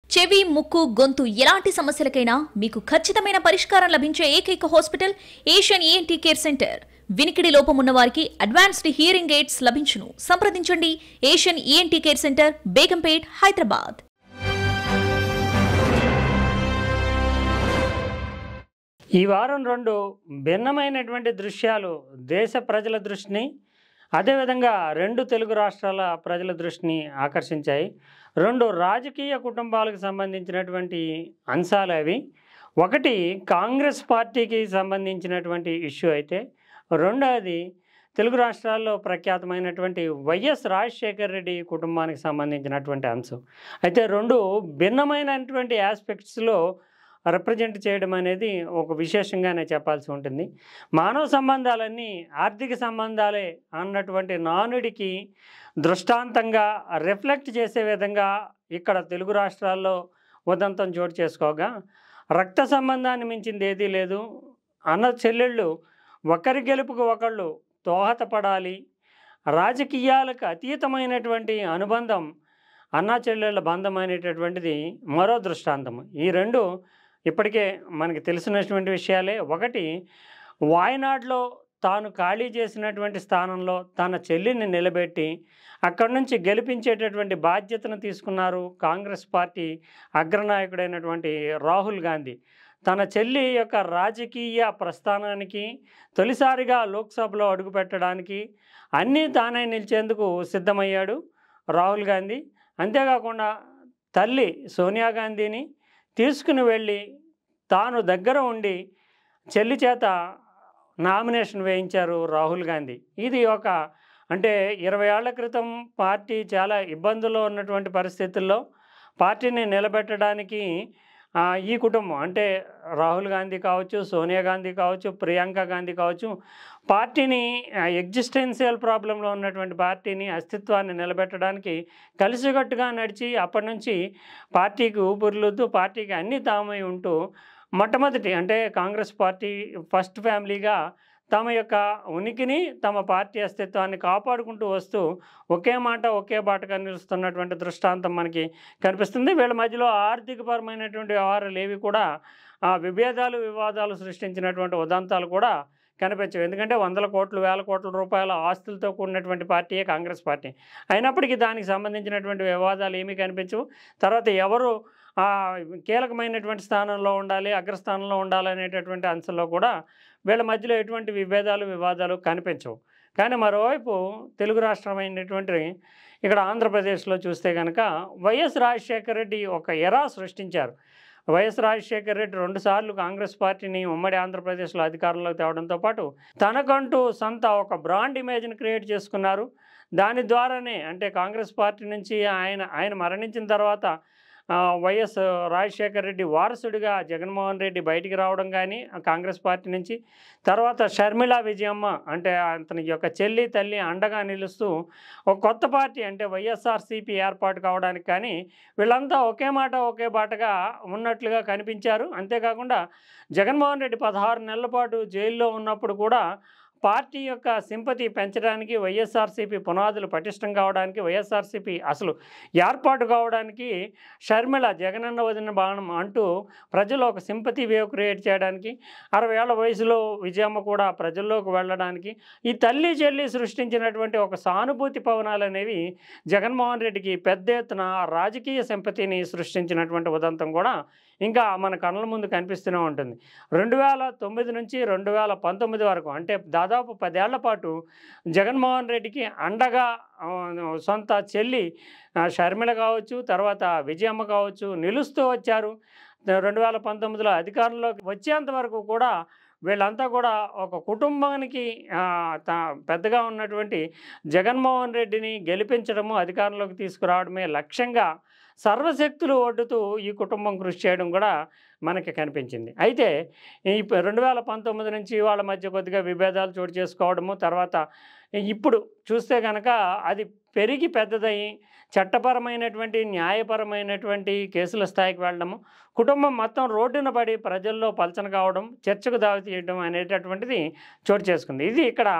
చెవి ముక్కు గొంతు ఎలాంటి సమస్యలకైనా మీకు ఖచ్చితమైన పరిష్కారం లభించే ఏకైక hospital Asian ENT care centre వినికిడి లోపం ఉన్న వారికి అడ్వాన్స్డ్ హియరింగ్ ఎయిడ్స్ లభించును సంప్రదించండి Asian ENT care centre Begumpet Hyderabad ఈ వారం రెండు భిన్నమైనటువంటి దృశ్యాలు దేశ ప్రజల దృష్టిని అదేవిధంగా రెండు తెలుగు రాష్ట్రాల ప్రజల దృష్టిని ఆకర్షించాయి రెండు రాజకీయ కుటుంబాలకు సంబంధించినటువంటి అంశాలు అవి ఒకటి కాంగ్రెస్ పార్టీకి సంబంధించినటువంటి ఇష్యూ అయితే రెండవది తెలుగు రాష్ట్రాల్లో ప్రఖ్యాతమైనటువంటి వైఎస్ రాజశేఖర్ రెడ్డి కుటుంబానికి సంబంధించినటువంటి అంశం అయితే రెండు భిన్నమైనటువంటి ఆస్పెక్ట్స్లో రిప్రజెంట్ చేయడం అనేది ఒక విశేషంగానే చెప్పాల్సి ఉంటుంది మానవ సంబంధాలన్నీ ఆర్థిక సంబంధాలే అన్నటువంటి నానుడికి దృష్టాంతంగా రిఫ్లెక్ట్ చేసే విధంగా ఇక్కడ తెలుగు రాష్ట్రాల్లో ఉదంతం చోటు చేసుకోగా రక్త సంబంధాన్ని మించింది ఏదీ లేదు అన్న చెల్లెళ్ళు ఒకరి గెలుపుకు ఒకళ్ళు దోహదపడాలి రాజకీయాలకు అతీతమైనటువంటి అనుబంధం అన్నా చెల్లెళ్ళ బంధం అనేటటువంటిది మరో దృష్టాంతం ఈ రెండు ఇప్పటికే మనకి తెలిసినటువంటి విషయాలే ఒకటి వాయనాడ్లో తాను ఖాళీ చేసినటువంటి స్థానంలో తన చెల్లిని నిలబెట్టి అక్కడి నుంచి గెలిపించేటటువంటి బాధ్యతను తీసుకున్నారు కాంగ్రెస్ పార్టీ అగ్రనాయకుడైనటువంటి రాహుల్ గాంధీ తన చెల్లి యొక్క రాజకీయ ప్రస్థానానికి తొలిసారిగా లోక్సభలో అడుగుపెట్టడానికి అన్నీ తానే నిలిచేందుకు సిద్ధమయ్యాడు రాహుల్ గాంధీ అంతేకాకుండా తల్లి సోనియా గాంధీని తీసుకుని వెళ్ళి తాను దగ్గర ఉండి చెల్లి చేత నామినేషన్ వేయించారు రాహుల్ గాంధీ ఇది ఒక అంటే ఇరవై ఏళ్ల క్రితం పార్టీ చాలా ఇబ్బందుల్లో ఉన్నటువంటి పరిస్థితుల్లో పార్టీని నిలబెట్టడానికి ఆ, ఈ కుటుంబం అంటే రాహుల్ గాంధీ కావచ్చు సోనియా గాంధీ కావచ్చు ప్రియాంక గాంధీ కావచ్చు పార్టీని ఎగ్జిస్టెన్షియల్ ప్రాబ్లంలో ఉన్నటువంటి పార్టీని అస్తిత్వాన్ని నిలబెట్టడానికి కలిసికట్టుగా నడిచి అప్పటి నుంచి పార్టీకి ఊపిరిలుద్దు పార్టీకి అన్ని తామై ఉంటూ మొట్టమొదటి అంటే కాంగ్రెస్ పార్టీ ఫస్ట్ ఫ్యామిలీగా తమ యొక్క ఉనికిని తమ పార్టీ అస్తిత్వాన్ని కాపాడుకుంటూ వస్తూ ఒకే మాట ఒకే బాటగా నిలుస్తున్నటువంటి దృష్టాంతం మనకి కనిపిస్తుంది వీళ్ళ మధ్యలో ఆర్థికపరమైనటువంటి వ్యవహారాలు ఏవి కూడా ఆ విభేదాలు వివాదాలు సృష్టించినటువంటి ఉదంతాలు కూడా కనిపించవు ఎందుకంటే వందల కోట్లు వేల కోట్ల రూపాయల ఆస్తులతో కూడినటువంటి పార్టీయే కాంగ్రెస్ పార్టీ అయినప్పటికీ దానికి సంబంధించినటువంటి వివాదాలు ఏమీ కనిపించవు తర్వాత ఎవరు ఆ, కీలకమైనటువంటి స్థానంలో ఉండాలి అగ్రస్థానంలో ఉండాలి అనేటటువంటి అంశంలో కూడా వీళ్ళ మధ్యలో ఎటువంటి విభేదాలు వివాదాలు కనిపించవు కానీ మరోవైపు తెలుగు రాష్ట్రమైనటువంటి ఇక్కడ ఆంధ్రప్రదేశ్లో చూస్తే కనుక వైఎస్ రాజశేఖర రెడ్డి ఒక ఎరా సృష్టించారు వైఎస్ రాజశేఖర రెడ్డి రెండుసార్లు కాంగ్రెస్ పార్టీని ఉమ్మడి ఆంధ్రప్రదేశ్లో అధికారంలోకి తేవడంతో పాటు తనకంటూ సొంత ఒక బ్రాండ్ ఇమేజ్ని క్రియేట్ చేసుకున్నారు దాని ద్వారానే అంటే కాంగ్రెస్ పార్టీ నుంచి ఆయన ఆయన మరణించిన తర్వాత ఆ, వైఎస్ రాజశేఖర రెడ్డి వారసుడిగా జగన్మోహన్ రెడ్డి బయటికి రావడం కానీ ఆ కాంగ్రెస్ పార్టీ నుంచి తర్వాత షర్మిళ విజయమ్మ అంటే అతని యొక్క చెల్లి తల్లి అండగా నిలుస్తూ ఒక కొత్త పార్టీ అంటే వైఎస్ఆర్సీపీ ఏర్పాటు కావడానికి కానీ వీళ్ళంతా ఒకే మాట ఒకే బాటగా ఉన్నట్లుగా కనిపించారు అంతేకాకుండా జగన్మోహన్ రెడ్డి పదహారు నెలల పాటు జైల్లో ఉన్నప్పుడు కూడా పార్టీ యొక్క సింపతి పెంచడానికి వైఎస్ఆర్సీపీ పునాదులు పటిష్టం కావడానికి వైఎస్ఆర్సీపీ అసలు ఏర్పాటు కావడానికి షర్మిళ జగనన్న వదిన బాణం అంటూ ప్రజల్లో ఒక సింపతి వేవ్ క్రియేట్ చేయడానికి అరవై ఏళ్ల వయసులో విజయమ్మ కూడా ప్రజల్లోకి వెళ్ళడానికి ఈ తల్లి చెల్లి సృష్టించినటువంటి ఒక సానుభూతి పవనాలు అనేవి జగన్మోహన్ రెడ్డికి పెద్ద ఎత్తున రాజకీయ సింపతిని సృష్టించినటువంటి ఉదంతం కూడా ఇంకా మన కళ్ళ ముందు కనిపిస్తూనే ఉంటుంది రెండు వేల తొమ్మిది నుంచి రెండు వేల పంతొమ్మిది వరకు అంటే దాదాపు పదేళ్ల పాటు జగన్మోహన్ రెడ్డికి అండగా ఆ, సొంత చెల్లి ఆ, షర్మిల కావచ్చు తర్వాత విజయమ్మ కావచ్చు నిలుస్తూ వచ్చారు రెండు వేల పంతొమ్మిదిలో అధికారంలోకి వచ్చేంత వరకు కూడా వీళ్ళంతా కూడా ఒక కుటుంబానికి ఆ, తా- పెద్దగా ఉన్నటువంటి జగన్మోహన్ రెడ్డిని గెలిపించడము అధికారంలోకి తీసుకురావడమే లక్ష్యంగా సర్వశక్తులు ఒడ్డుతూ ఈ కుటుంబం కృషి చేయడం కూడా మనకి కనిపించింది అయితే ఈ ప- రెండు వేల పంతొమ్మిది నుంచి వాళ్ళ మధ్య కొద్దిగా విభేదాలు చోటు చేసుకోవడము తర్వాత ఇప్పుడు చూస్తే కనుక అది పెరిగి పెద్దదయ్యి చట్టపరమైనటువంటి న్యాయపరమైనటువంటి కేసుల స్థాయికి వెళ్ళడము కుటుంబం మొత్తం రోడ్డున పడి ప్రజల్లో పలచన కావడం చర్చకు దావి తీయడం అనేటటువంటిది చోటు చేసుకుంది ఇది ఇక్కడ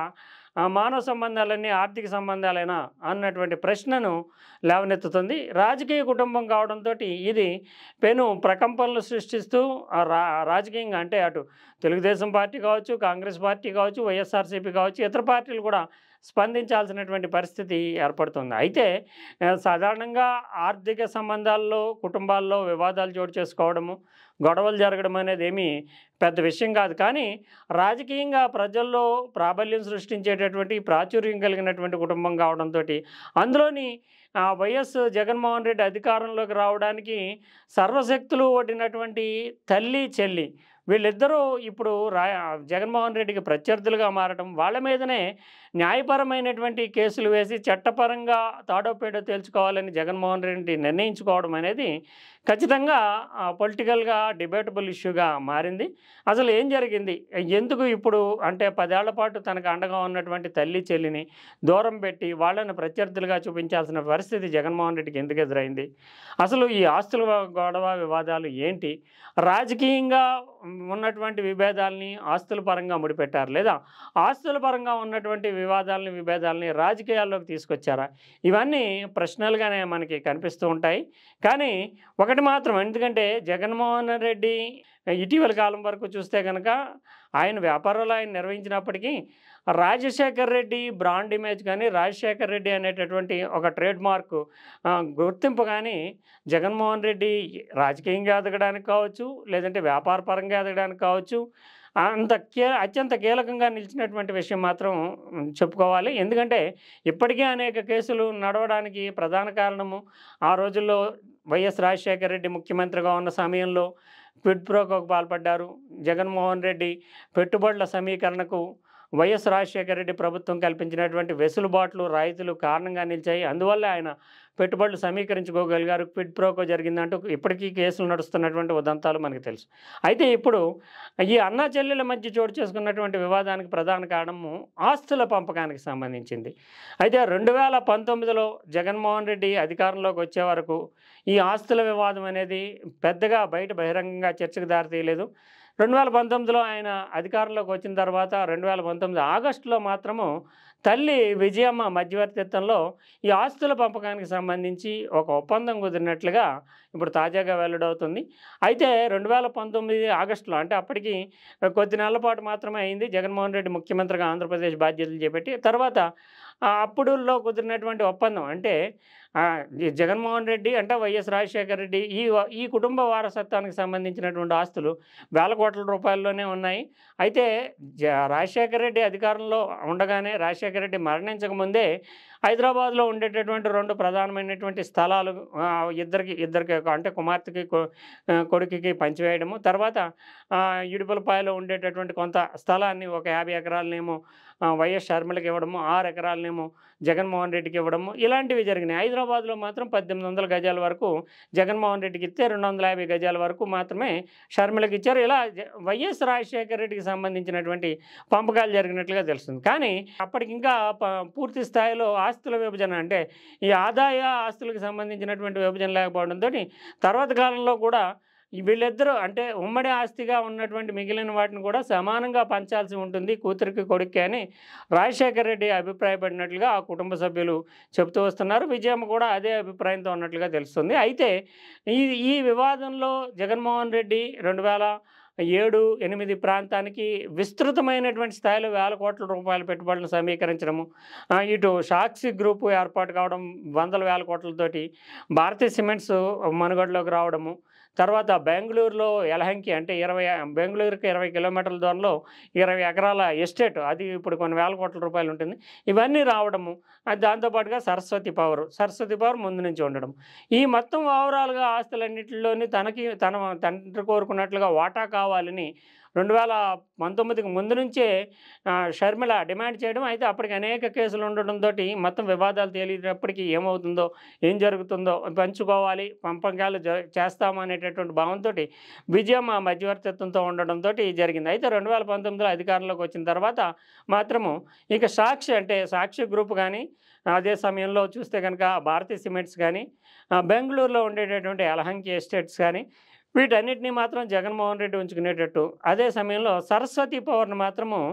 ఆ మానవ సంబంధాలన్నీ ఆర్థిక సంబంధాలేనా అన్నటువంటి ప్రశ్నను లేవనెత్తుతుంది రాజకీయ కుటుంబం కావడంతో ఇది పెను ప్రకంపనలు సృష్టిస్తూ ఆ రా రాజకీయంగా అంటే అటు తెలుగుదేశం పార్టీ కావచ్చు కాంగ్రెస్ పార్టీ కావచ్చు వైఎస్ఆర్సీపీ కావచ్చు ఇతర పార్టీలు కూడా స్పందించాల్సినటువంటి పరిస్థితి ఏర్పడుతుంది అయితే ఆ, సాధారణంగా ఆర్థిక సంబంధాల్లో కుటుంబాల్లో వివాదాలు చోటు చేసుకోవడము గొడవలు జరగడం అనేది ఏమీ పెద్ద విషయం కాదు కానీ రాజకీయంగా ప్రజల్లో ప్రాబల్యం సృష్టించేటటువంటి ప్రాచుర్యం కలిగినటువంటి కుటుంబం కావడంతో అందులోని ఆ, వైఎస్ జగన్మోహన్ రెడ్డి అధికారంలోకి రావడానికి సర్వశక్తులు ఒడ్డినటువంటి తల్లి చెల్లి వీళ్ళిద్దరూ ఇప్పుడు రా జగన్మోహన్ రెడ్డికి ప్రత్యర్థులుగా మారడం వాళ్ళ మీదనే న్యాయపరమైనటువంటి కేసులు వేసి చట్టపరంగా తాడోపేడో తేల్చుకోవాలని జగన్మోహన్ రెడ్డి నిర్ణయించుకోవడం అనేది ఖచ్చితంగా పొలిటికల్గా డిబేటబుల్ ఇష్యూగా మారింది అసలు ఏం జరిగింది ఎందుకు ఇప్పుడు అంటే పదేళ్ల పాటు తనకు అండగా ఉన్నటువంటి తల్లి చెల్లిని దూరం పెట్టి వాళ్ళని ప్రత్యర్థులుగా చూపించాల్సిన పరిస్థితి జగన్మోహన్ రెడ్డికి ఎందుకు ఎదురైంది అసలు ఈ ఆస్తుల గొడవ వివాదాలు ఏంటి రాజకీయంగా ఉన్నటువంటి విభేదాలని ఆస్తుల పరంగా ముడిపెట్టారు లేదా ఆస్తుల పరంగా ఉన్నటువంటి వివాదాలని విభేదాలని రాజకీయాల్లోకి తీసుకొచ్చారా ఇవన్నీ ప్రశ్నలుగానే మనకి కనిపిస్తూ ఉంటాయి కానీ ఒకటి మాత్రం ఎందుకంటే జగన్మోహన్ రెడ్డి ఇటీవల కాలం వరకు చూస్తే కనుక ఆయన వ్యాపారాలు ఆయన నిర్వహించినప్పటికీ రాజశేఖర్ రెడ్డి బ్రాండ్ ఇమేజ్ కానీ రాజశేఖర్ రెడ్డి అనేటటువంటి ఒక ట్రేడ్ మార్క్ ఆ, గుర్తింపు కానీ జగన్మోహన్ రెడ్డి రాజకీయంగా ఎదగడానికి కావచ్చు లేదంటే వ్యాపార పరంగా ఎదగడానికి కావచ్చు అంత కే అత్యంత కీలకంగా నిలిచినటువంటి విషయం మాత్రం చెప్పుకోవాలి ఎందుకంటే ఇప్పటికే అనేక కేసులు నడవడానికి ప్రధాన కారణము ఆ రోజుల్లో వైఎస్ రాజశేఖర రెడ్డి ముఖ్యమంత్రిగా ఉన్న సమయంలో క్విడ్ ప్రోకోకు పాల్పడ్డారు జగన్మోహన్ రెడ్డి పెట్టుబడుల సమీకరణకు వైఎస్ రాజశేఖర రెడ్డి ప్రభుత్వం కల్పించినటువంటి వెసులుబాట్లు రాయితీలు కారణంగా నిలిచాయి అందువల్ల ఆయన పెట్టుబడులు సమీకరించుకోగలిగారు క్విడ్ ప్రోకో జరిగిందంటూ ఇప్పటికీ కేసులు నడుస్తున్నటువంటి ఉదంతాలు మనకు తెలుసు అయితే ఇప్పుడు ఈ అన్నా చెల్లెల మధ్య చోటు చేసుకున్నటువంటి వివాదానికి ప్రధాన కారణము ఆస్తుల పంపకానికి సంబంధించింది అయితే రెండు వేల పంతొమ్మిదిలో జగన్మోహన్ రెడ్డి అధికారంలోకి వచ్చే వరకు ఈ ఆస్తుల వివాదం అనేది పెద్దగా బయట బహిరంగంగా చర్చకు దారితీయలేదు రెండు వేల పంతొమ్మిదిలో ఆయన అధికారంలోకి వచ్చిన తర్వాత రెండు వేల పంతొమ్మిది ఆగస్టులో మాత్రము తల్లి విజయమ్మ మధ్యవర్తిత్వంలో ఈ ఆస్తుల పంపకానికి సంబంధించి ఒక ఒప్పందం కుదిరినట్లుగా ఇప్పుడు తాజాగా వెల్లడవుతుంది అయితే రెండు వేల పంతొమ్మిది ఆగస్టులో అంటే అప్పటికి కొద్ది నెలల పాటు మాత్రమే అయింది జగన్మోహన్ రెడ్డి ముఖ్యమంత్రిగా ఆంధ్రప్రదేశ్ బాధ్యతలు చేపట్టి తర్వాత ఆ అప్పుడులో కుదిరినటువంటి ఒప్పందం అంటే ఆ, ఈ జగన్మోహన్ రెడ్డి అంటే వైఎస్ రాజశేఖర రెడ్డి ఈ వ- ఈ కుటుంబ వారసత్వానికి సంబంధించినటువంటి ఆస్తులు వేల కోట్ల రూపాయల్లోనే ఉన్నాయి అయితే జ రాజశేఖర రెడ్డి అధికారంలో ఉండగానే రాజశేఖర రెడ్డి మరణించకముందే హైదరాబాద్లో ఉండేటటువంటి రెండు ప్రధానమైనటువంటి స్థలాలు ఆ, ఇద్దరికి ఇద్దరికి అంటే కుమార్తెకి కొ- ఆ, కొడుకుకి పంచివేయడము తర్వాత ఆ, ఇడుపులపాయలో ఉండేటటువంటి కొంత స్థలాన్ని ఒక యాభై ఎకరాలనేమో ఆ, వైఎస్ షర్మిలకి ఇవ్వడము ఆరు ఎకరాలనేమో జగన్మోహన్ రెడ్డికి ఇవ్వడము ఇలాంటివి జరిగినాయి హైదరాబాద్లో మాత్రం పద్దెనిమిది వందల గజాల వరకు జగన్మోహన్ రెడ్డికి ఇస్తే రెండు వందల యాభై గజాల వరకు మాత్రమే షర్మిలకి ఇచ్చారు ఇలా జ- వైఎస్ రాజశేఖర రెడ్డికి సంబంధించినటువంటి పంపకాలు జరిగినట్లుగా తెలుస్తుంది కానీ అప్పటికి ఇంకా ప- పూర్తి స్థాయిలో ఆస్తుల విభజన అంటే ఈ ఆదాయ ఆస్తులకు సంబంధించినటువంటి విభజన లేకపోవడంతో తర్వాత కాలంలో కూడా ఈ వీళ్ళిద్దరూ అంటే ఉమ్మడి ఆస్తిగా ఉన్నటువంటి మిగిలిన వాటిని కూడా సమానంగా పంచాల్సి ఉంటుంది కూతురికి కొడుక్కి అని రాజశేఖర రెడ్డి అభిప్రాయపడినట్లుగా ఆ కుటుంబ సభ్యులు చెబుతూ వస్తున్నారు విజయమ్మ కూడా అదే అభిప్రాయంతో ఉన్నట్లుగా తెలుస్తుంది అయితే ఈ ఈ వివాదంలో జగన్మోహన్ రెడ్డి రెండు వేల ఏడు ఎనిమిది ప్రాంతానికి విస్తృతమైనటువంటి స్థాయిలో వేల కోట్ల రూపాయల పెట్టుబడులను సమీకరించడము ఆ, ఇటు సాక్షి గ్రూపు ఏర్పాటు కావడం వందల వేల కోట్లతోటి భారతీయ సిమెంట్స్ మనుగడలోకి రావడము తర్వాత బెంగళూరులో ఎలహంకి అంటే ఇరవై బెంగళూరుకి ఇరవై కిలోమీటర్ల దూరంలో ఇరవై ఎకరాల ఎస్టేట్ అది ఇప్పుడు కొన్ని వేల కోట్ల రూపాయలు ఉంటుంది ఇవన్నీ రావడము అది దాంతోపాటుగా సరస్వతి పవర్ సరస్వతి పవర్ ముందు నుంచి ఉండడం ఈ మొత్తం ఓవరాల్గా ఆస్తులన్నింటిలోని తనకి తన తండ్రి కోరుకున్నట్లుగా వాటా కావాలని రెండు వేల పంతొమ్మిదికి ముందు నుంచే ఆ, షర్మిల డిమాండ్ చేయడం అయితే అప్పటికి అనేక కేసులు ఉండడంతో మొత్తం వివాదాలు తేలినప్పటికీ ఏమవుతుందో ఏం జరుగుతుందో పంచుకోవాలి పంపకాలు జ చేస్తాము అనేటటువంటి భావంతో విజయం ఆ మధ్యవర్తిత్వంతో ఉండడంతో జరిగింది అయితే రెండు వేల పంతొమ్మిదిలో అధికారంలోకి వచ్చిన తర్వాత మాత్రము ఇక సాక్షి అంటే సాక్షి గ్రూప్ కానీ అదే సమయంలో చూస్తే కనుక భారతీయ సిమెంట్స్ కానీ ఆ, బెంగళూరులో ఉండేటటువంటి అలహంకి ఎస్టేట్స్ కానీ వీటన్నిటిని మాత్రం జగన్మోహన్ రెడ్డి ఉంచుకునేటట్టు అదే సమయంలో సరస్వతి పవర్ని మాత్రము ఆ,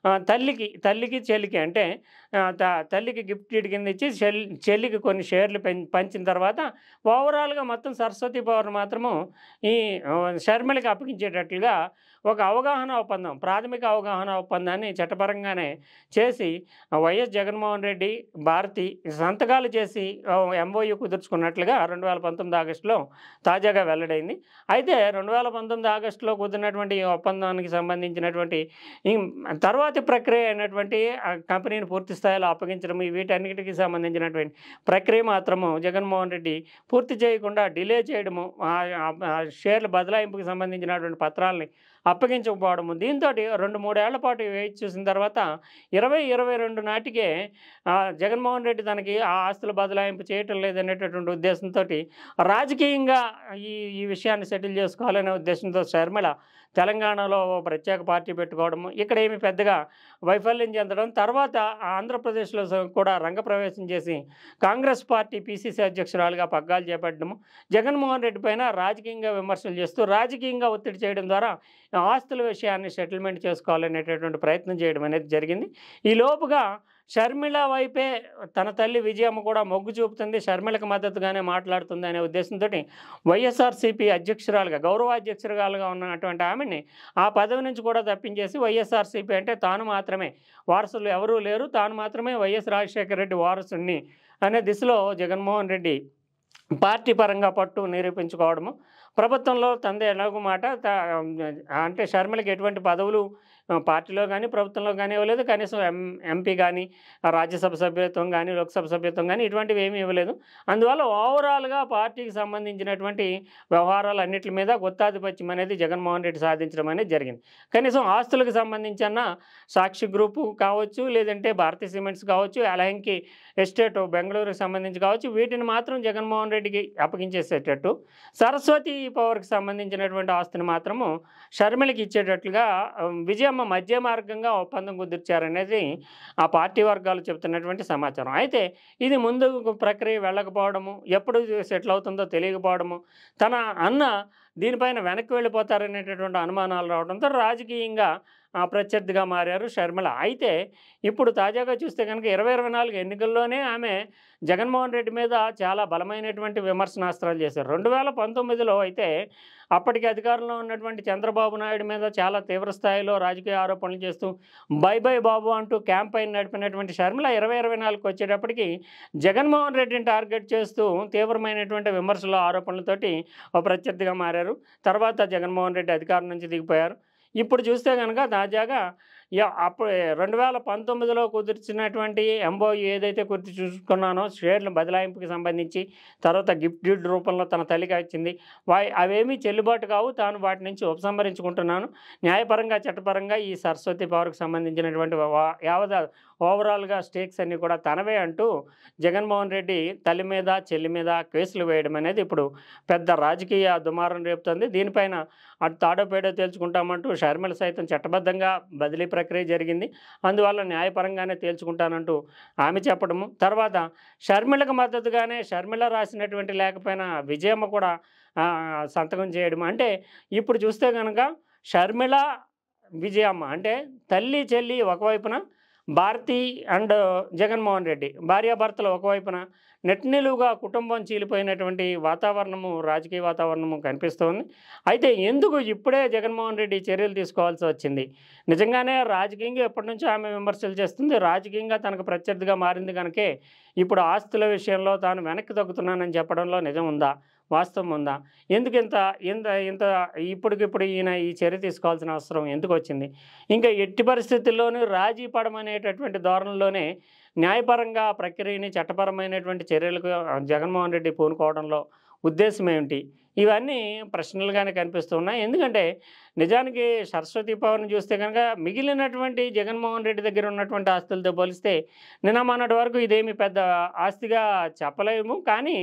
ఆ, తల్లికి తల్లికి చెల్లికి అంటే ఆ, త- తల్లికి గిఫ్ట్ డీడ్ కింద ఇచ్చి చెల్లి చెల్లికి కొన్ని షేర్లు పెం- పంచిన తర్వాత ఓవరాల్గా మొత్తం సరస్వతి పవర్ మాత్రము ఈ ఆ, షర్మిలకి అప్పగించేటట్లుగా ఒక అవగాహన ఒప్పందం ప్రాథమిక అవగాహన ఒప్పందాన్ని చట్టపరంగానే చేసి ఆ, వైఎస్ జగన్మోహన్ రెడ్డి భారతి సంతకాలు చేసి ఎంఓయూ కుదుర్చుకున్నట్లుగా రెండు వేల పంతొమ్మిది ఆగస్టులో తాజాగా వెల్లడైంది అయితే రెండు వేల పంతొమ్మిది ఆగస్టులో కుదిరినటువంటి ఈ ఒప్పందానికి సంబంధించినటువంటి ఈ తర్వాతి ప్రక్రియ అయినటువంటి ఆ కంపెనీని పూర్తి స్థాయిలో అప్పగించడం ఈ వీటన్నిటికీ సంబంధించినటువంటి ప్రక్రియ మాత్రము జగన్మోహన్ రెడ్డి పూర్తి చేయకుండా డిలే చేయడము ఆ- ఆ- ఆ షేర్ల బదలాయింపుకి సంబంధించినటువంటి పత్రాలని అప్పగించకపోవడము దీంతో రెండు మూడేళ్ల పాటు వెయిట్ చూసిన తర్వాత ఇరవై ఇరవై రెండు నాటికే ఆ, జగన్మోహన్ రెడ్డి తనకి ఆ ఆస్తుల బదలాయింపు చేయటం లేదనేటటువంటి ఉద్దేశంతో రాజకీయంగా ఈ ఈ విషయాన్ని సెటిల్ చేసుకోవాలనే ఉద్దేశంతో శర్మిల తెలంగాణలో ఓ ప్రత్యేక పార్టీ పెట్టుకోవడము ఇక్కడ ఏమి పెద్దగా వైఫల్యం చెందడం తర్వాత ఆంధ్రప్రదేశ్లో స- కూడా రంగప్రవేశం చేసి కాంగ్రెస్ పార్టీ పీసీసీ అధ్యక్షురాలుగా పగ్గాలు చేపట్టడము జగన్మోహన్ రెడ్డి పైన రాజకీయంగా విమర్శలు చేస్తూ రాజకీయంగా ఒత్తిడి చేయడం ద్వారా ఆస్తుల విషయాన్ని సెటిల్మెంట్ చేసుకోవాలనేటటువంటి ప్రయత్నం చేయడం అనేది జరిగింది ఈ లోపుగా షర్మిల వైపే తన తల్లి విజయమ్మ కూడా మొగ్గు చూపుతుంది షర్మిలకు మద్దతుగానే మాట్లాడుతుంది అనే ఉద్దేశంతో వైఎస్ఆర్సీపీ అధ్యక్షురాలుగా గౌరవ అధ్యక్షురాలుగా ఉన్నటువంటి ఆమెని ఆ పదవి నుంచి కూడా తప్పించేసి వైఎస్ఆర్సీపీ అంటే తాను మాత్రమే వారసులు ఎవరూ లేరు తాను మాత్రమే వైఎస్ రాజశేఖర రెడ్డి వారసుని అనే దిశలో జగన్మోహన్ రెడ్డి పార్టీ పరంగా పట్టు నిరూపించుకోవడము ప్రభుత్వంలో తందే ఎలాగో మాట త- అంటే షర్మిలకి ఎటువంటి పదవులు ఆ, పార్టీలో కానీ ప్రభుత్వంలో కానీ ఇవ్వలేదు కనీసం ఎం ఎంపీ కానీ రాజ్యసభ సభ్యత్వం కానీ లోక్సభ సభ్యత్వం కానీ ఇటువంటివి ఏమీ ఇవ్వలేదు అందువల్ల ఓవరాల్గా పార్టీకి సంబంధించినటువంటి వ్యవహారాలు అన్నిటి మీద గుత్తాధిపత్యం అనేది జగన్మోహన్ రెడ్డి సాధించడం అనేది జరిగింది కనీసం ఆస్తులకు సంబంధించిన సాక్షి గ్రూపు కావచ్చు లేదంటే భారతీయ సిమెంట్స్ కావచ్చు అలహంకి ఎస్టేట్ బెంగళూరుకి సంబంధించి కావచ్చు వీటిని మాత్రం జగన్మోహన్ రెడ్డికి అప్పగించేసేటట్టు సరస్వతి పవర్కి సంబంధించినటువంటి ఆస్తిని మాత్రము షర్మిలకి ఇచ్చేటట్లుగా ఉమ్, విజయమ్మ మధ్య మార్గంగా ఒప్పందం కుదిర్చారనేది ఆ పార్టీ వర్గాలు చెప్తున్నటువంటి సమాచారం అయితే ఇది ముందు ప్రక్రియ వెళ్ళకపోవడము ఎప్పుడు సెటిల్ అవుతుందో తెలియకపోవడము తన అన్న దీనిపైన వెనక్కి వెళ్ళిపోతారనేటటువంటి అనుమానాలు రావడంతో రాజకీయంగా ఆ, ప్రత్యర్థిగా మారారు షర్మిల అయితే ఇప్పుడు తాజాగా చూస్తే కనుక ఇరవై ఇరవై నాలుగు ఎన్నికల్లోనే ఆమె జగన్మోహన్ రెడ్డి మీద చాలా బలమైనటువంటి విమర్శనాస్త్రాలు చేశారు రెండు వేల పంతొమ్మిదిలో అయితే అప్పటికి అధికారంలో ఉన్నటువంటి చంద్రబాబు నాయుడు మీద చాలా తీవ్ర స్థాయిలో రాజకీయ ఆరోపణలు చేస్తూ బై బై బాబు అంటూ క్యాంపెయిన్ నడిపినటువంటి షర్మిల ఇరవై ఇరవై నాలుగుకి వచ్చేటప్పటికి జగన్మోహన్ రెడ్డిని టార్గెట్ చేస్తూ తీవ్రమైనటువంటి విమర్శలు ఆరోపణలతోటి ఒక ప్రత్యర్థిగా మారారు తర్వాత జగన్మోహన్ రెడ్డి అధికారం నుంచి దిగిపోయారు ఇప్పుడు చూస్తే కనుక తాజాగా యా- అప్పుడు రెండు వేల పంతొమ్మిదిలో కుదిర్చినటువంటి ఎంబో ఏదైతే కుర్తి చూసుకున్నానో షేర్ల బదలాయింపుకి సంబంధించి తర్వాత గిఫ్ట్ డీడ్ రూపంలో తన తల్లికి వచ్చింది వా అవేమీ చెల్లుబాటు కావు తాను వాటి నుంచి ఉపసంహరించుకుంటున్నాను న్యాయపరంగా చట్టపరంగా ఈ సరస్వతి పవర్కి సంబంధించినటువంటి వా- యావద ఓవరాల్గా స్టేక్స్ అన్నీ కూడా తనవే అంటూ జగన్మోహన్ రెడ్డి తల్లి మీద చెల్లి మీద కేసులు వేయడం అనేది ఇప్పుడు పెద్ద రాజకీయ దుమారం రేపుతుంది దీనిపైన అటు తాడో పేడో తేల్చుకుంటామంటూ షర్మిల సైతం చట్టబద్ధంగా బదిలీ ప్రక్రియ జరిగింది అందువల్ల న్యాయపరంగానే తేల్చుకుంటానంటూ ఆమె చెప్పడము తర్వాత షర్మిలకు మద్దతుగానే షర్మిల రాసినటువంటి లేకపోయినా విజయమ్మ కూడా ఆ, సంతకం చేయడం అంటే ఇప్పుడు చూస్తే కనుక షర్మిల విజయమ్మ అంటే తల్లి చెల్లి ఒకవైపున భారతి అండ్ జగన్మోహన్ రెడ్డి భార్యాభర్తలు ఒకవైపున నెట్ నిలువుగా కుటుంబం చీలిపోయినటువంటి వాతావరణము రాజకీయ వాతావరణము కనిపిస్తోంది అయితే ఎందుకు ఇప్పుడే జగన్మోహన్ రెడ్డి చర్యలు తీసుకోవాల్సి వచ్చింది నిజంగానే రాజకీయంగా ఎప్పటి నుంచో ఆమె విమర్శలు చేస్తుంది రాజకీయంగా తనకు ప్రత్యర్థిగా మారింది కనుకే ఇప్పుడు ఆస్తుల విషయంలో తాను వెనక్కి తగ్గుతున్నానని చెప్పడంలో నిజం ఉందా వాస్తవం ఉందా ఎందుకు ఇంత ఇంత ఇంత ఇప్పటికిప్పుడు ఈయన ఈ చర్య తీసుకోవాల్సిన అవసరం ఎందుకు వచ్చింది ఇంకా ఎట్టి పరిస్థితుల్లోనూ రాజీ పడమనేటటువంటి ధోరణిలోనే న్యాయపరంగా ఆ ప్రక్రియని చట్టపరమైనటువంటి చర్యలకు జగన్మోహన్ రెడ్డి పూనుకోవడంలో ఉద్దేశం ఏమిటి ఇవన్నీ ప్రశ్నలుగానే కనిపిస్తున్నాయి ఎందుకంటే నిజానికి సరస్వతి పవర్ని చూస్తే కనుక మిగిలినటువంటి జగన్మోహన్ రెడ్డి దగ్గర ఉన్నటువంటి ఆస్తులతో పోలిస్తే నిన్న మొన్నటి వరకు ఇదేమి పెద్ద ఆస్తిగా చెప్పలేము కానీ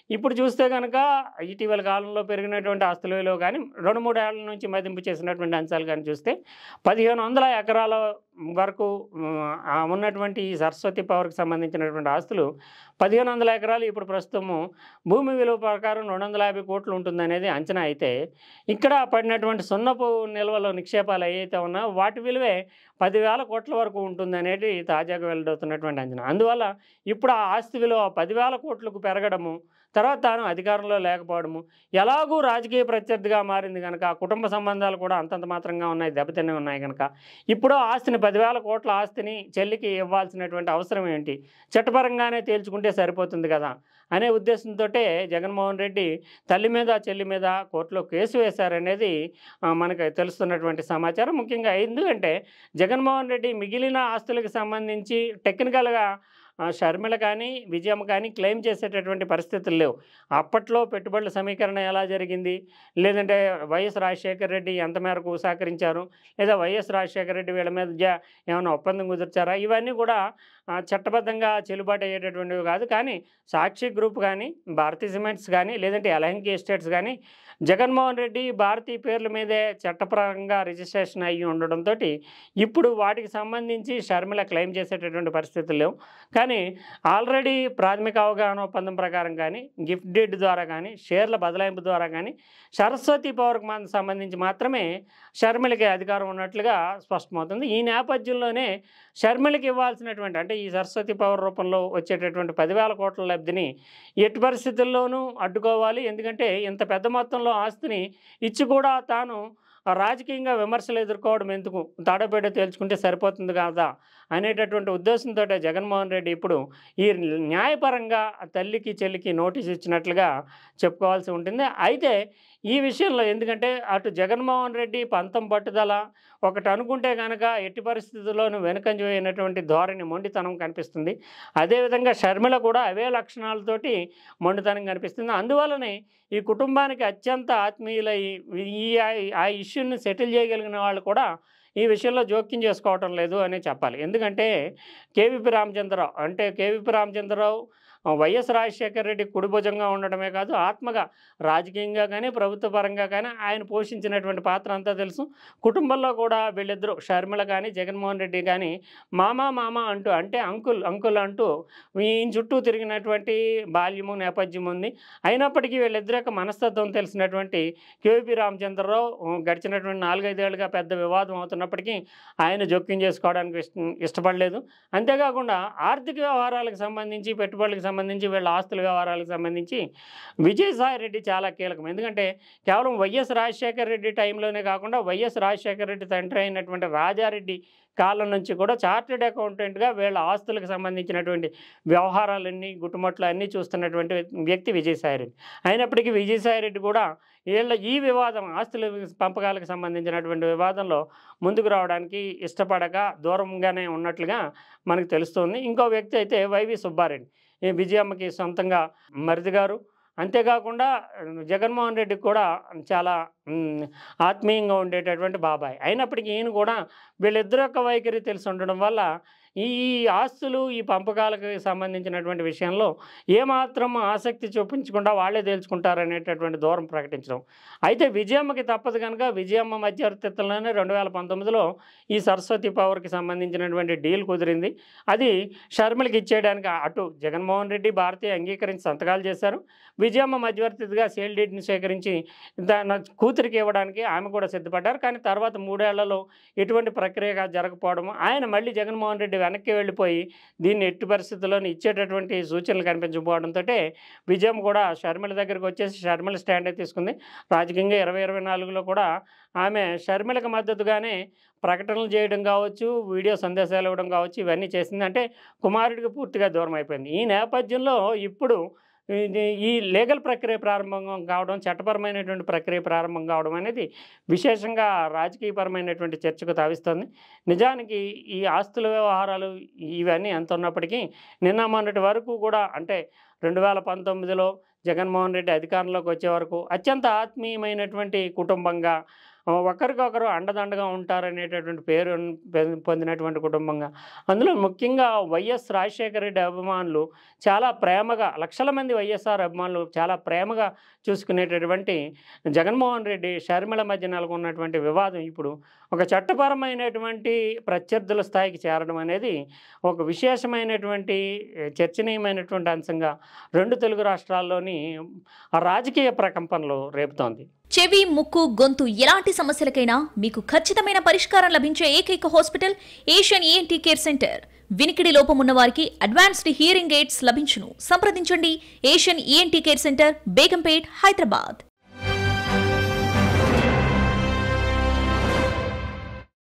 ఇప్పుడు చూస్తే కనుక ఇటీవల కాలంలో పెరిగినటువంటి ఆస్తుల విలువ కానీ రెండు మూడు ఏళ్ల నుంచి మదింపు చేసినటువంటి అంశాలు కానీ చూస్తే పదిహేను వందల ఎకరాల వరకు ఉమ్, ఆ ఉన్నటువంటి ఈ సరస్వతి పవర్కి సంబంధించినటువంటి ఆస్తులు పదిహేను వందల ఎకరాలు ఇప్పుడు ప్రస్తుతము భూమి విలువ ప్రకారం రెండు వందల యాభై కోట్లు ఉంటుందనేది అంచనా అయితే ఇక్కడ పడినటువంటి సున్నపు నిల్వలో నిక్షేపాలు ఏవైతే ఉన్నాయో వాటి విలువే పదివేల కోట్ల వరకు ఉంటుందనేది తాజాగా వెల్లడవుతున్నటువంటి అంచనా అందువల్ల ఇప్పుడు ఆ ఆస్తి విలువ పదివేల కోట్లకు పెరగడము తర్వాత తాను అధికారంలో లేకపోవడము ఎలాగూ రాజకీయ ప్రత్యర్థిగా మారింది కనుక ఆ కుటుంబ సంబంధాలు కూడా అంతంత మాత్రంగా ఉన్నాయి దెబ్బతినే ఉన్నాయి కనుక ఇప్పుడు ఆస్తిని పదివేల కోట్ల ఆస్తిని చెల్లికి ఇవ్వాల్సినటువంటి అవసరం ఏంటి చట్టపరంగానే తేల్చుకుంటే సరిపోతుంది కదా అనే ఉద్దేశంతో జగన్మోహన్ రెడ్డి తల్లి మీద చెల్లి మీద కోర్టులో కేసు వేశారనేది ఆ, మనకు తెలుస్తున్నటువంటి సమాచారం ముఖ్యంగా ఎందుకంటే జగన్మోహన్ రెడ్డి మిగిలిన ఆస్తులకు సంబంధించి టెక్నికల్గా ఆ, షర్మిల కానీ విజయమ్మ కానీ క్లెయిమ్ చేసేటటువంటి పరిస్థితులు లేవు అప్పట్లో పెట్టుబడుల సమీకరణ ఎలా జరిగింది లేదంటే వైఎస్ రాజశేఖర రెడ్డి ఎంత మేరకు సహకరించారు లేదా వైఎస్ రాజశేఖర రెడ్డి వీళ్ళ మీద జ- ఏమైనా ఒప్పందం కుదిర్చారా ఇవన్నీ కూడా ఆ, చట్టబద్ధంగా చెల్లుబాటు అయ్యేటటువంటివి కాదు కానీ సాక్షి గ్రూప్ కానీ భారతీ సిమెంట్స్ కానీ లేదంటే ఎలహంకి ఎస్టేట్స్ కానీ జగన్మోహన్ రెడ్డి భారతీ పేర్ల మీదే చట్టపరంగా రిజిస్ట్రేషన్ అయ్యి ఉండడంతో ఇప్పుడు వాటికి సంబంధించి షర్మిల క్లెయిమ్ చేసేటటువంటి పరిస్థితులు లేవు కానీ ఆల్రెడీ ప్రాథమిక అవగాహన ఒప్పందం ప్రకారం కానీ గిఫ్ట్ డీడ్ ద్వారా కానీ షేర్ల బదలాయింపు ద్వారా కానీ సరస్వతి పవర్కి మన సంబంధించి మాత్రమే షర్మిలకి అధికారం ఉన్నట్లుగా స్పష్టమవుతుంది ఈ నేపథ్యంలోనే షర్మిలకి ఇవ్వాల్సినటువంటి అంటే ఈ సరస్వతి పవర్ రూపంలో వచ్చేటటువంటి పదివేల కోట్ల లబ్ధిని ఎట్టి పరిస్థితుల్లోనూ అడ్డుకోవాలి ఎందుకంటే ఇంత పెద్ద మొత్తంలో ఆస్తిని ఇచ్చి కూడా తాను రాజకీయంగా విమర్శలు ఎదుర్కోవడం ఎందుకు తాడపేట తేల్చుకుంటే సరిపోతుంది కదా అనేటటువంటి ఉద్దేశంతో జగన్మోహన్ రెడ్డి ఇప్పుడు ఈ న్యాయపరంగా తల్లికి చెల్లికి నోటీస్ ఇచ్చినట్లుగా చెప్పుకోవాల్సి ఉంటుంది అయితే ఈ విషయంలో ఎందుకంటే అటు జగన్మోహన్ రెడ్డి పంతం పట్టుదల ఒకటి అనుకుంటే కనుక ఎట్టి పరిస్థితుల్లోనూ వెనుకంజ అయినటువంటి ధోరణి మొండితనం కనిపిస్తుంది అదేవిధంగా షర్మిల కూడా అవే లక్షణాలతోటి మొండితనం కనిపిస్తుంది అందువల్లనే ఈ కుటుంబానికి అత్యంత ఆత్మీయులై ఈ ఆ ఇష్యూని సెటిల్ చేయగలిగిన వాళ్ళు కూడా ఈ విషయంలో జోక్యం చేసుకోవటం లేదు అని చెప్పాలి ఎందుకంటే కేవీపీ రామచంద్రరావు అంటే కేవీపీ రామచంద్రరావు ఆ, వైఎస్ రాజశేఖర రెడ్డి కుడిభుజంగా ఉండడమే కాదు ఆత్మగా రాజకీయంగా కానీ ప్రభుత్వ పరంగా కానీ ఆయన పోషించినటువంటి పాత్ర అంతా తెలుసు కుటుంబంలో కూడా వీళ్ళిద్దరూ షర్మిల కానీ జగన్మోహన్ రెడ్డి కానీ మామ మామ అంటూ అంటే అంకుల్ అంకుల్ అంటూ ఈయన చుట్టూ తిరిగినటువంటి బాల్యము నేపథ్యం ఉంది అయినప్పటికీ వీళ్ళిద్దరి యొక్క మనస్తత్వం తెలిసినటువంటి కేవీపీ రామచంద్రరావు ఉ, గడిచినటువంటి నాలుగైదేళ్లుగా పెద్ద వివాదం అవుతున్నప్పటికీ ఆయన జోక్యం చేసుకోవడానికి ఇష్ట ఇష్టపడలేదు అంతేకాకుండా ఆర్థిక వ్యవహారాలకు సంబంధించి పెట్టుబడులకు సంబంధించి వీళ్ళ ఆస్తుల వ్యవహారాలకు సంబంధించి విజయసాయి రెడ్డి చాలా కీలకం ఎందుకంటే కేవలం వైఎస్ రాజశేఖర రెడ్డి టైంలోనే కాకుండా వైఎస్ రాజశేఖర రెడ్డి తండ్రి అయినటువంటి రాజారెడ్డి కాలం నుంచి కూడా చార్టెడ్ అకౌంటెంట్గా వీళ్ళ ఆస్తులకు సంబంధించినటువంటి వ్యవహారాలన్నీ గుట్టుమట్లు అన్నీ చూస్తున్నటువంటి వ్యక్తి విజయసాయి రెడ్డి అయినప్పటికీ విజయసాయి రెడ్డి కూడా వీళ్ళ ఈ వివాదం ఆస్తుల పంపకాలకు సంబంధించినటువంటి వివాదంలో ముందుకు రావడానికి ఇష్టపడక దూరంగానే ఉన్నట్లుగా మనకు తెలుస్తుంది ఇంకో వ్యక్తి అయితే వైవి సుబ్బారెడ్డి ఈ విజయమ్మకి సొంతంగా మరిది గారు అంతేకాకుండా జగన్మోహన్ రెడ్డికి కూడా చాలా మ్, ఆత్మీయంగా ఉండేటటువంటి బాబాయ్ అయినప్పటికీ ఈయన కూడా వీళ్ళిద్దరు యొక్క వైఖరి తెలిసి ఉండడం వల్ల ఈ ఈ ఆస్తులు ఈ పంపకాలకు సంబంధించినటువంటి విషయంలో ఏమాత్రం ఆసక్తి చూపించకుండా వాళ్ళే తేల్చుకుంటారనేటటువంటి దూరం ప్రకటించడం అయితే విజయమ్మకి తప్పదు కనుక విజయమ్మ మధ్యవర్తిత్వంలోనే రెండు వేల పంతొమ్మిదిలో ఈ సరస్వతి పవర్కి సంబంధించినటువంటి డీల్ కుదిరింది అది షర్మిలకి ఇచ్చేయడానికి అటు జగన్మోహన్ రెడ్డి భారతీయ అంగీకరించి సంతకాలు చేశారు విజయమ్మ మధ్యవర్తిగా సేల్ డీడ్ని సేకరించి దాని కూతురికి ఇవ్వడానికి ఆమె కూడా సిద్ధపడ్డారు కానీ తర్వాత మూడేళ్లలో ఎటువంటి ప్రక్రియగా జరగకపోవడం ఆయన మళ్ళీ జగన్మోహన్ రెడ్డి వెనక్కి వెళ్ళిపోయి దీన్ని ఎట్టి పరిస్థితుల్లోనూ ఇచ్చేటటువంటి సూచనలు కనిపించకపోవడంతో విజయం కూడా షర్మిల దగ్గరికి వచ్చేసి షర్మిల స్టాండ్ తీసుకుంది రాజకీయంగా ఇరవై ఇరవై నాలుగులో కూడా ఆమె షర్మిలకు మద్దతుగానే ప్రకటనలు చేయడం కావచ్చు వీడియో సందేశాలు ఇవ్వడం కావచ్చు ఇవన్నీ చేసింది అంటే కుమారుడికి పూర్తిగా దూరం అయిపోయింది ఈ నేపథ్యంలో ఇప్పుడు ఇది ఈ లీగల్ ప్రక్రియ ప్రారంభం కావడం చట్టపరమైనటువంటి ప్రక్రియ ప్రారంభం కావడం అనేది విశేషంగా రాజకీయపరమైనటువంటి చర్చకు తావిస్తుంది నిజానికి ఈ ఆస్తుల వ్యవహారాలు ఇవన్నీ ఎంత ఉన్నప్పటికీ నిన్న మొన్నటి వరకు కూడా అంటే రెండు వేల పంతొమ్మిదిలో జగన్మోహన్ రెడ్డి అధికారంలోకి వచ్చే వరకు అత్యంత ఆత్మీయమైనటువంటి కుటుంబంగా ఆ, ఒకరికొకరు అండదండగా ఉంటారనేటటువంటి పేరు పొ- పొందినటువంటి కుటుంబంగా అందులో ముఖ్యంగా వైఎస్ రాజశేఖర రెడ్డి అభిమానులు చాలా ప్రేమగా లక్షల మంది వైఎస్ఆర్ అభిమానులు చాలా ప్రేమగా చూసుకునేటటువంటి జగన్మోహన్ రెడ్డి షర్మిల మధ్య నెలకొన్నటువంటి వివాదం ఇప్పుడు ఒక చట్టపరమైనటువంటి ప్రత్యర్థుల స్థాయికి చేరడం అనేది ఒక విశేషమైనటువంటి ఏ, చర్చనీయమైనటువంటి అంశంగా రెండు తెలుగు రాష్ట్రాల్లోని ఆ రాజకీయ ప్రకంపనలు రేపుతోంది చెవి ముక్కు గొంతు ఎలాంటి సమస్యలకైనా మీకు ఖచ్చితమైన పరిష్కారం లభించే ఏకైక hospital Asian ENT care centre వినికిడి లోపం ఉన్న వారికి అడ్వాన్స్డ్ హియరింగ్ ఎయిడ్స్ లభించును సంప్రదించండి Asian ENT care centre Begumpet Hyderabad